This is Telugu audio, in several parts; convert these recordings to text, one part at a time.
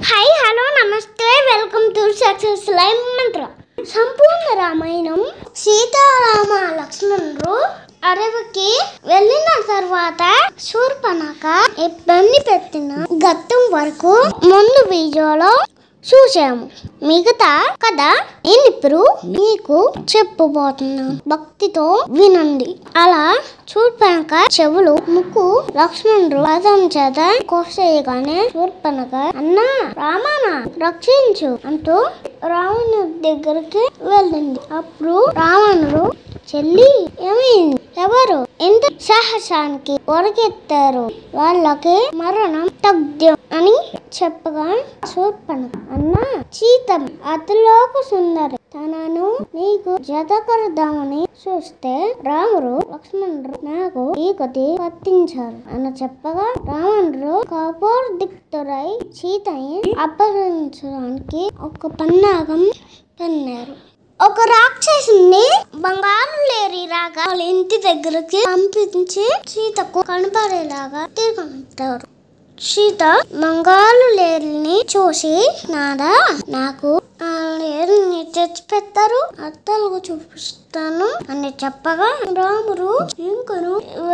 Hi hello namaste welcome to success live Mantra Sampoorna Ramayanam Sitarama లక్ష్మణుడు అడవికి వెళ్ళిన తర్వాత శూర్పణక ఇబ్బంది పెట్టిన గతం వరకు ముందు వీడియోలో చూసాము మిగతా కథ నేను ఇప్పుడు మీకు చెప్పబోతున్నాను భక్తితో వినండి అలా శూర్పణక చెవులు ముక్కు లక్ష్మణుడు పదం చేత కోసేయగానే శూర్పణక అన్నా రామాన రక్షించు అంటూ రావణుడి దగ్గరికి వెళ్ళింది అప్పుడు రావణుడు చెల్లి ఏమైంది ఎవరు ఎంత సాహసానికి ఒరగెత్తారు వాళ్ళకి మరణం తథ్యం అని చెప్పగా శూర్పణక అన్నా సీతం అతిలోక సుందరి తనను నీకు జతకరదామని చూస్తే రాముడు లక్ష్మణుడు నాకు ఈ గతి కత్తించారు అని చెప్పగా రావణుడు కాపోర్దిక్తుడై సీతని అపహరించడానికి ఒక పన్నాగం పన్నారు ఒక రాక్షసుని బంగారు లేరి రాగా వాళ్ళ ఇంటి దగ్గరికి పంపించి సీతకు కనపడేలాగా తిరుగుతారు సీత బంగారు లేరిని చూసి నాదా నాకు ఆ లేరిని తెచ్చి పెట్టారు అత్తలకు చూపిస్తాను అని చెప్పగా రాముడు ఇంకను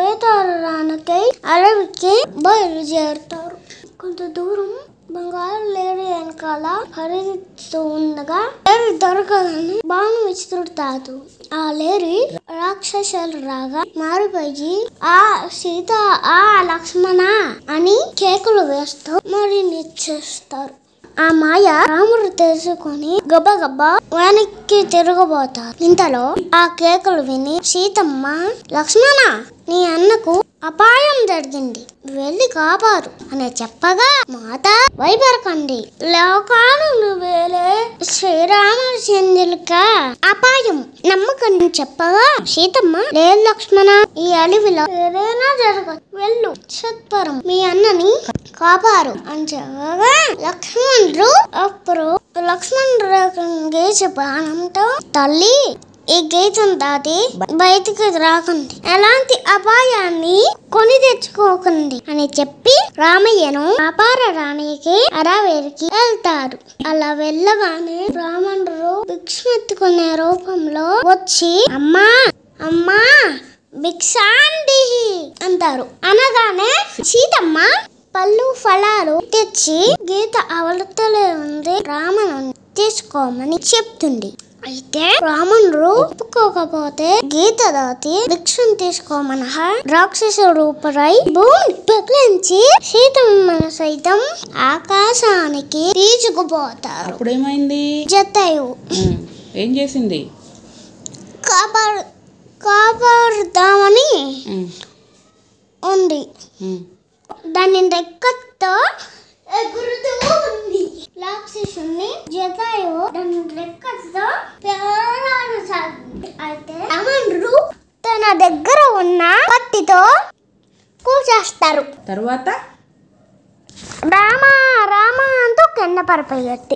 వేతాళానికై అడవికి బయలుదేరుతారు కొంత దూరం బంగారు లేడి వెనకాల పరిగెత్తుతూ ఉండగా లేరి దొరకదని బాణం విసురుతాడు ఆ లేరి రాక్షసులు రాగా మారిపోయి ఆ సీత ఆ లక్ష్మణ అని కేకులు వేస్తూ మరి నిచ్చేస్తారు ఆ మాయ రాముడు తెలుసుకొని గబగబా వెనక్కి తిరగబోతారు ఇంతలో ఆ కేకలు విని సీతమ్మ లక్ష్మణ నీ అన్నకు అపాయం జరిగింది వెళ్ళి కాపారు అని చెప్పగా మాత భయపడకండి లోకాలు వేలే శ్రీరామచంద్రులక అపాయం నమ్మకం చెప్పగా సీతమ్మ లేదు లక్ష్మణ ఈ అడవిలో ఏదైనా జరగదు వెళ్ళు సత్వరం మీ అన్నని కాపారు అని చెప్పగా లక్ష్మణుడు అప్పుడు లక్ష్మణుడు గేసి బాణంతో తల్లి ఈ గీతం దాటి బయటికి రాకండి ఎలాంటి అపాయాన్ని కొని తెచ్చుకోకండి అని చెప్పి రామయ్యను కాపాడడానికి అడవికి వెళ్తారు అలా వెళ్ళగానే రావణుడు భిక్షమెత్తుకునే రూపంలో వచ్చి అమ్మా అమ్మా భిక్షాండి అంటారు అనగానే సీతమ్మ పళ్ళు ఫలాలు తెచ్చి గీత అవతలే ఉంది రామను తీసుకోమని చెప్తుంది అయితే రాముడు ఒప్పుకోకపోతే గీత దాటి భిక్షను తీసుకోమన రాక్షస రూపరై భూమి పెకిలించి సీతమ్మను సైతం ఆకాశానికి తీసుకుపోతారు అప్పుడు ఏమైంది జతయు ఉమ్, ఏం చేసింది కాపాడు కాపాడుదామని ఉమ్, ఉంది ఉమ్, దాని రెక్కతో ఎగురుతూ ఉంది రాక్షసుని జటాయు దాని రెక్కతో పెరలాడసాగింది అయితే రావణుడు తన దగ్గర ఉన్న కత్తితో కూచేస్తారు తర్వాత రామ రామ అంటూ కింద పడిపోయేది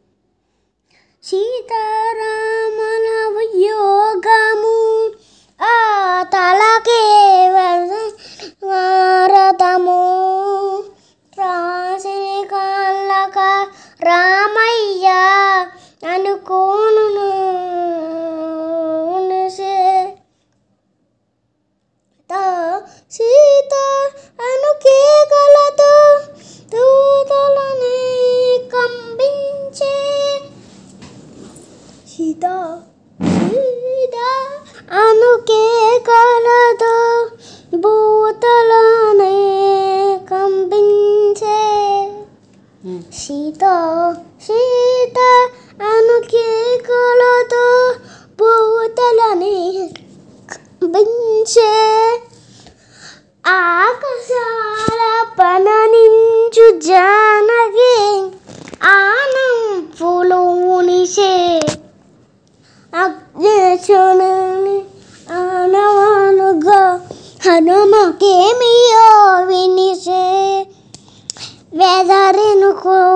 సీతారామల యోగము ఆ తలకే వారదము రాసిన కళ్ళక రామయ్య అనుకోను సీత అనుకేకలతో దూతలని కంపించే సీత సీత అనుకేకలతో భూతలనే కంపించే ఉమ్, సీత సీత అనుకేకలతో భూతలని కంపించే ఆకాశాల పననించు జానకి ఆనం పులునిసే అగ్నేశ్వరుని ఆనవానుగా హనుమకేమియో వినిసే వెదరిను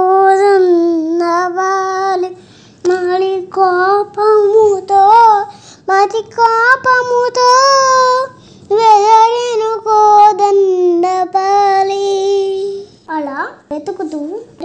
కోదన్నవాలి మరి కోపముతో మరి కోపముతో వెదరిను కోదండపాలి అలా వెతుకుతూ అడవి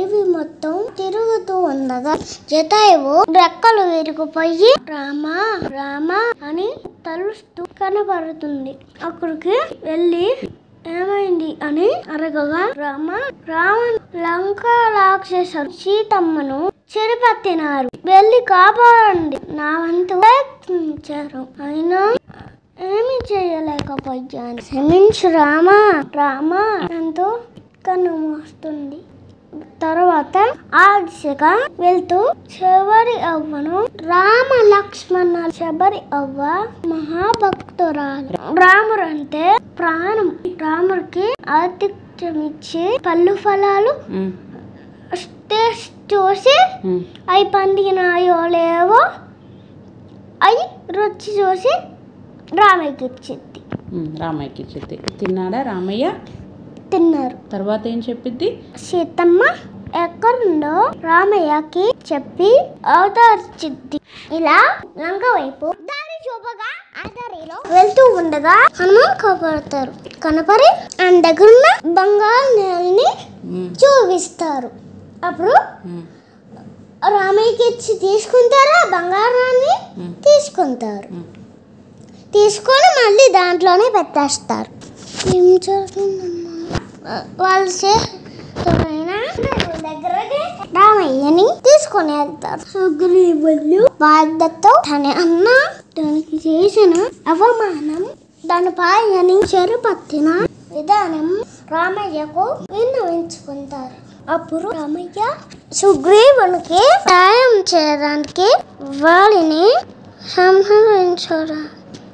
మొత్తం తిరుగుతూ ఉండగా జటాయువు రెక్కలు విరిగిపోయి రామ రామ అని తలుస్తూ కనబడుతుంది అక్కడికి వెళ్ళి ఏమైంది అని అడగగా రామ రావణ్ లంక రాక్షసుడు సీతమ్మను చెరిపట్టినారు వెళ్ళి కాపాడండి నా వంతు ప్రయత్నించారు అయినా ఏమి చేయలేకపోయాను క్షమించు రామా రామా ఎంతో కన్ను మోస్తుంది తర్వాత ఆ దిశగా వెళ్తూ చివరి అవ్వను రామ లక్ష్మణ చివరి అవ్వ మహాభక్తురాలు రాముడు అంటే ప్రాణం రాముడికి ఆతిథ్యం ఇచ్చి పళ్ళు ఫలాలు ఉమ్, టేస్ట్ చూసి ఉమ్, అవి పండినాయో లేవో అవి రుచి చూసి రామయ్యకి ఇచ్చింది ఉమ్, రామయ్యకి ఇచ్చింది తిన్నాడా రామయ్య తిన్నారు తర్వాత ఏం చెప్పిద్ది సీతమ్మ ఎక్కడుందో రామయ్యకి చెప్పి అవతరించింది ఇలా లంక వైపు దారి చూపగా ఆ దారిలో వెళ్తూ ఉండగా హనుమాన్ కాపాడతారు కనపరి ఆయన దగ్గరున్న బంగారు నేలని ఉమ్, చూపిస్తారు అప్పుడు ఉమ్, రామయ్యకి ఇచ్చి తీసుకుంటారా బంగారాన్ని ఉమ్, తీసుకుంటారు ఉమ్. తీసుకొని మళ్ళీ దాంట్లోనే పెట్టేస్తారు ఏం జరుగుతుందమ్మా వాళ్ళు చేస్తున్న దగ్గరకి రామయ్యని తీసుకొని వెళ్తారు సుగ్రీవులు బాధ్యతతో తన అన్న దానికి చేసిన అవమానం దానిపైన చెరుపత్తిన విధానం రామయ్యకు విన్నవించుకుంటారు అప్పుడు రామయ్య సుగ్రీవునికి సాయం చేయడానికి వారిని సంహరించరా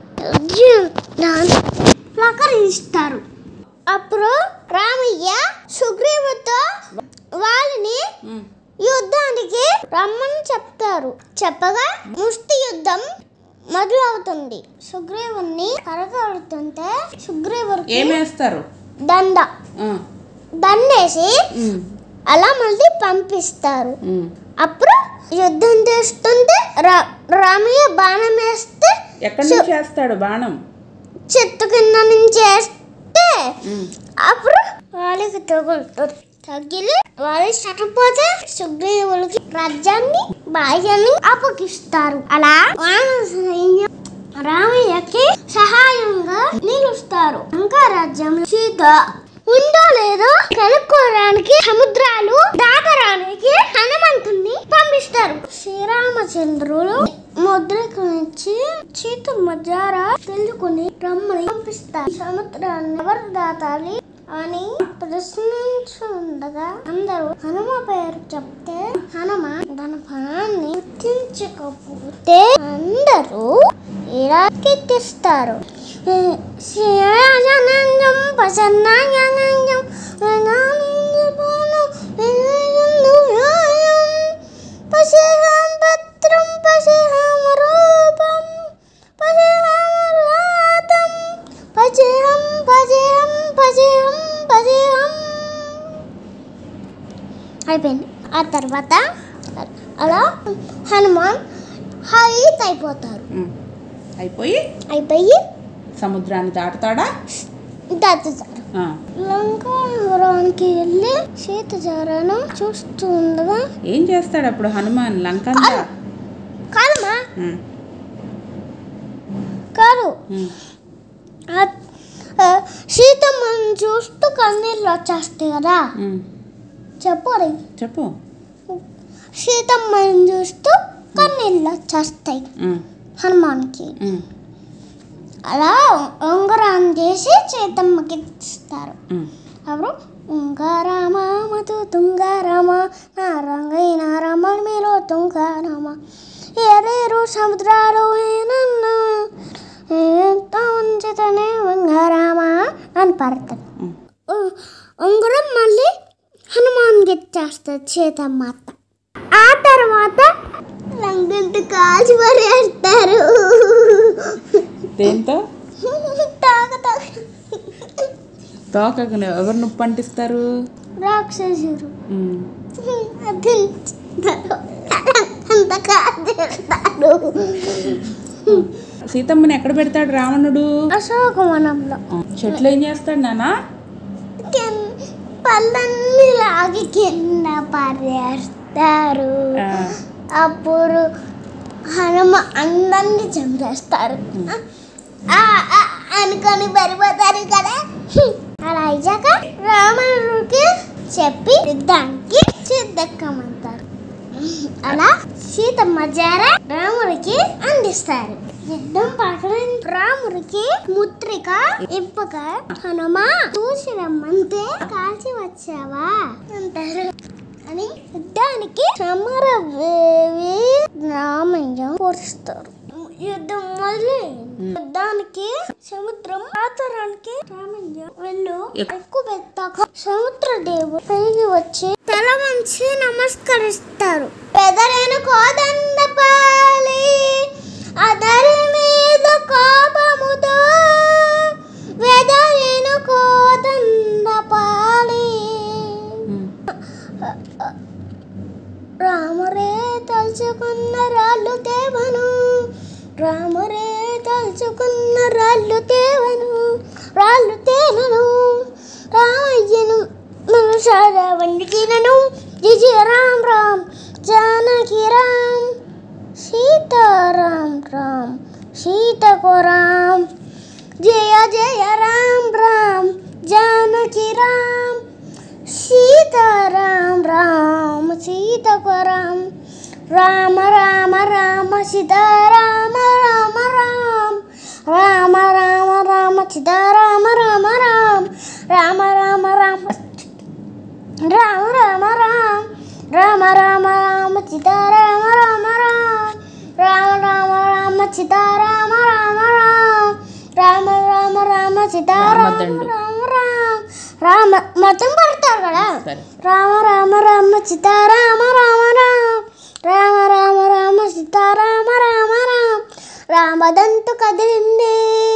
ప్రకటిస్తారు అప్పుడు రామయ్య సుగ్రీవుతో వాళ్ళని ఉమ్, యుద్ధానికి రమ్మని చెప్తారు చెప్పగా ముష్టి యుద్ధం మొదలవుతుంది సుగ్రీవుని కరగడుతుంటే సుగ్రీవుడికి ఏమేస్తారు దండ ఆ, దండేసి ఉమ్, అలా మళ్ళీ పంపిస్తారు ఉమ్. అప్పుడు యుద్ధం చేస్తుంటే రా రామయ్య బాణం వేస్తే ఎక్కడి నుంచి వేస్తాడు బాణం చెట్టు కింద నుంచి వేస్తే ఉమ్, అప్పుడు వాళ్ళకి తగులుతుంది తగిలి వాళ్ళు చనిపోతే సుగ్రీవులకి రాజ్యాన్ని భార్యని అప్పగిస్తారు అలా వానర సైన్యం రామయ్యకి సహాయంగా నిలుస్తారు ఇంకా రాజ్యంలో సీత ఉందో లేదో కనుక్కోవడానికి సముద్రాలు దాటడానికి హనుమంతుణ్ణి పంపిస్తారు శ్రీరామచంద్రుడు ముద్రకునిచ్చి సీత మధ్యారా తెలుసుకుని రమ్మని పంపిస్తారు సముద్రాన్ని ఎవరు దాటాలి అని ప్రశ్నించుండగా అందరూ హనుమ పేరు చెప్తే హనుమ తన పనాన్ని గుర్తించకపోతే అందరూ ఇలా కీర్తిస్తారు శ్రీరాజనందం ప్రసన్నానందం పశుహం పత్రం పశుహం రూపం పశుహం రాతం పశుహం పశుహం పశుహం పశుహం అయిపోయింది ఆ తర్వాత అలా హనుమాన్ హైట్ అయిపోతారు ఉమ్. అయిపోయి అయిపోయి సముద్రాన్ని దాటుతాడా దాటుతారు ఆ, లంకాపురానికి వెళ్ళి సీత జారాను చూస్తూ ఉండగా ఏం చేస్తాడు అప్పుడు హనుమాన్ లంకంగా కాదమ్మా ఉమ్, కాదు ఉమ్, ఆ- ఆ, సీతమ్మని చూస్తూ కన్నీళ్ళు వచ్చేస్తాయి కదా ఉమ్. చెప్పు అది చెప్పు సీతమ్మని చూస్తూ కన్నీళ్ళు వచ్చేస్తాయి ఉమ్, హనుమాన్కి ఉమ్, అలా ఉంగరాన్ని చేసి సీతమ్మకి ఇస్తారు ఉమ్. అప్పుడు ఉంగారామ మధు తుంగారామ నా రంగైన రమణ మీలో తుంగారామ ఏరేరు సముద్రాలు నన్ను ఎంత ఉంచుతనే ఉంగారామ అని పడతాడు ఉమ్. ఉ- ఉంగరం మళ్ళీ హనుమాన్కి ఇచ్చేస్తుంది సీతమ్మాత ఆ తర్వాత లంగంటి కాల్చి పడేస్తారు దేంతో తాగ తాగ తోకకు ఎవరు నొప్పి అంటిస్తారు రాక్షసుడు ఉమ్, అది అంత కాదేస్తారు సీతమ్మని ఎక్కడ పెడతాడు రావణుడు అశోకవనంలో ఆ, చెట్లు ఏం చేస్తాడు నానా కింద పళ్ళన్నీ లాగి కింద పడేస్తారు ఆ, అప్పుడు హనుమ అందరినీ చంపేస్తారు ఆ, ఆ, అనుకొని పడిపోతారు కదా అలా అయ్యాక రాముడికి చెప్పి యుద్ధానికి సిద్ధక్కమంటారు అలా సీతమ్మ జార రాముడికి అందిస్తారు యుద్ధం పక్కన రాముడికి ముత్రిక ఇప్పక హనుమ చూసి రమ్మంటే కాల్చి వచ్చావా అంటారు అని యుద్ధానికి సమరవేవి రామయ్య కోరుస్తారు యుద్ధం మొదలైంది యుద్ధానికి సముద్రం పాతరానికి రామయ్య వెళ్ళు ఎక్కువ పెట్టాక సముద్ర దేవుడు పైకి వచ్చి తల వంచి నమస్కరిస్తారు పెదరైన కోదండపాలి అదరి మీద కోపముతో వెదరైన కోదండపాలి ఉమ్. రామురే తలుచుకున్న రాళ్ళు తేవను రామురే తలుచుకున్న రాళ్ళు తేవను రాళ్ళు తేనను రామయ్యను మనుషాల వండికినను జిజి రామ్ రామ్ జానకి రామ్ సీతారాం రామ్ సీతకు రామ్ జయ జయ రామ్ రామ్ జానకి రామ్ సీతారాం రామ సీతకు రామ్ రామ రామ రామ సీతారామ రామ రామ్ రామ రామ రామ సీతారామ రామ రామ్ రామ రామ రామ రామ రామ రామ్ రామ రామ రామ సీతారామ రామ రామ్ రామ రామ రామ సీతారామ రామ రామ్ రామ రామ రామ సీతారామ రామదండు. రామ రామ్ రామ మొత్తం పడతారు కదా సరే రామ రామ రామ సీతారామ రామ రామ్ రామ రామ రామ సీతారామ రామ రామ్ రామదంతు కదిలింది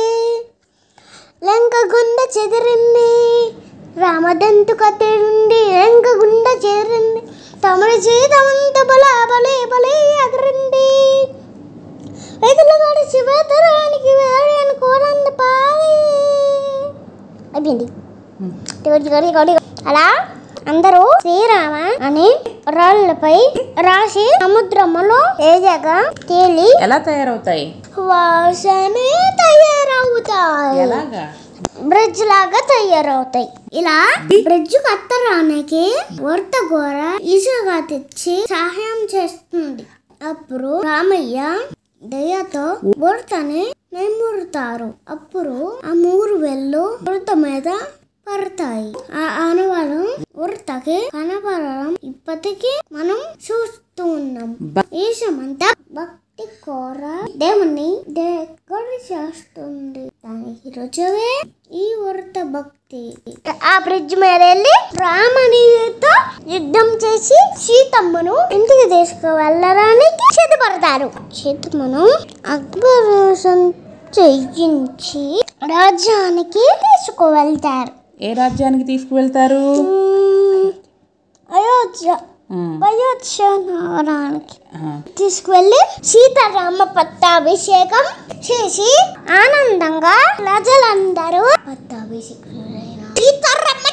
లంక గుండ చెదిరింది రామదంతు కదిలింది లంక గుండ చెదిరింది తమరి జీతమంత బల బలే బలే ఎగరింది రైతుల గాడి శివతరానికి వేరే అనుకోనంత పాలి అయిపోయింది ఉమ్. గడి గడి గడి అలా అందరూ శ్రీరామ అని రాళ్ళపై రాసి సముద్రములో ఏజగా తేలి ఎలా తయారవుతాయి వాసనే తయారవుతాయి ఎలాగా బ్రిడ్జ్ లాగా తయారవుతాయి ఇలా బ్రిడ్జ్ కట్టడానికి వర్త గోర ఈజీగా తెచ్చి సహాయం చేస్తుంది అప్పుడు రామయ్య దయతో బుడతని మెమురుతారు అప్పుడు ఆ మూడు వెళ్ళు బుడత మీద పడతాయి ఆ అనువాదం ఉడతకి కనపడడం ఇప్పటికీ మనం చూస్తూ ఉన్నాం బ- దేశమంతా భక్తి కోర దేవుని దగ్గర చేస్తుంది దానికి రుజువే ఈ వృత భక్తి ఆ బ్రిడ్జ్ మీద వెళ్ళి రామనితో యుద్ధం చేసి సీతమ్మను ఇంటికి తీసుకువెళ్ళడానికి సిద్ధపడతారు సీతమ్మను అక్బరుసం చేయించి రాజ్యానికి తీసుకువెళ్తారు ఏ రాజ్యానికి తీసుకువెళ్తారు మ్మ్. అయోధ్య ఉమ్. అయోధ్య నగరానికి ఆ. తీసుకువెళ్ళి సీతారామ పట్టాభిషేకం చేసి ఆనందంగా ప్రజలందరూ పట్టాభిషేకులైన సీతారామ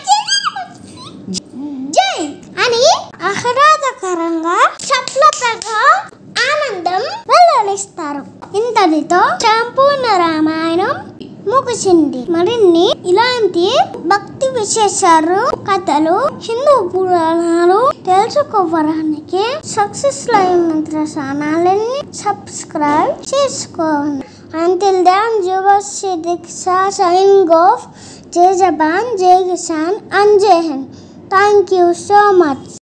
జై అని ఆహ్లాదకరంగా చప్లతగా ఆనందం వెల్లడిస్తారు ఇంతటితో సంపూర్ణ రామాయణం ముగిసింది మరిన్ని ఇలాంటి భక్తి విశేషాలు కథలు హిందూ పురాణాలు తెలుసుకోవడానికి సక్సెస్ లైవ్ మంత్ర ఛానల్ని సబ్స్క్రైబ్ చేసుకోండి అంటిల్ దాన్ జువస్ దీక్ష సైన్ ఆఫ్ జై జబాన్ జై కిసాన్ అండ్ జై Hind thank you so much